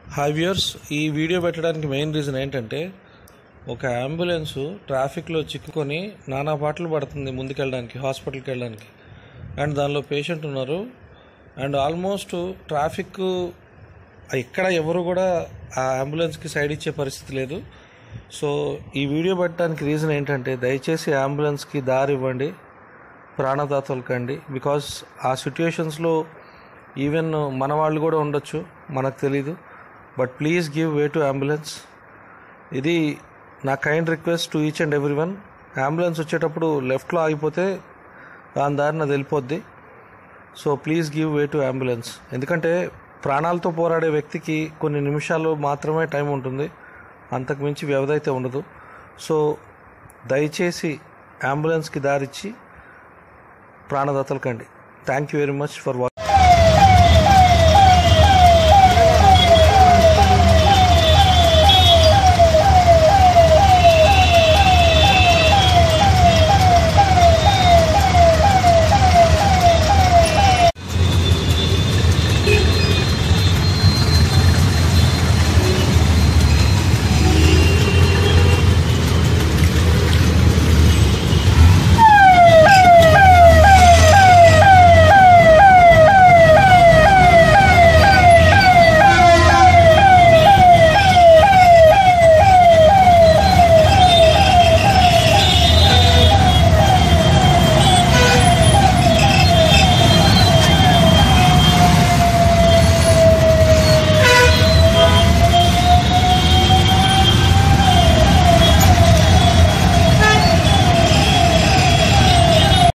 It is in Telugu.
హాయ్ వ్యూయర్స్ ఈ వీడియో పెట్టడానికి మెయిన్ రీజన్ ఏంటంటే ఒక అంబులెన్స్ ట్రాఫిక్లో చిక్కుకొని నానా పాటలు పడుతుంది ముందుకెళ్ళడానికి హాస్పిటల్కి వెళ్ళడానికి అండ్ దానిలో పేషెంట్ ఉన్నారు అండ్ ఆల్మోస్ట్ ట్రాఫిక్ ఎక్కడ ఎవరు కూడా ఆ అంబులెన్స్కి సైడ్ ఇచ్చే పరిస్థితి లేదు సో ఈ వీడియో పెట్టడానికి రీజన్ ఏంటంటే దయచేసి అంబులెన్స్కి దారి ఇవ్వండి ప్రాణదాతలకండి బికాస్ ఆ సిట్యుయేషన్స్లో ఈవెన్ మన వాళ్ళు కూడా ఉండొచ్చు మనకు తెలీదు but please give way to ambulance ఇది నా kind request to each and every one ambulance వచ్చేటప్పుడు లెఫ్ట్లో ఆగిపోతే దాని దారిన అది వెళ్ళిపోద్ది so please give way to ambulance ఎందుకంటే ప్రాణాలతో పోరాడే వ్యక్తికి కొన్ని నిమిషాలు మాత్రమే టైం ఉంటుంది అంతకు మించి వ్యవధి అయితే ఉండదు సో దయచేసి అంబులెన్స్కి దారిచ్చి ప్రాణదాతలకండి thank you very much for watching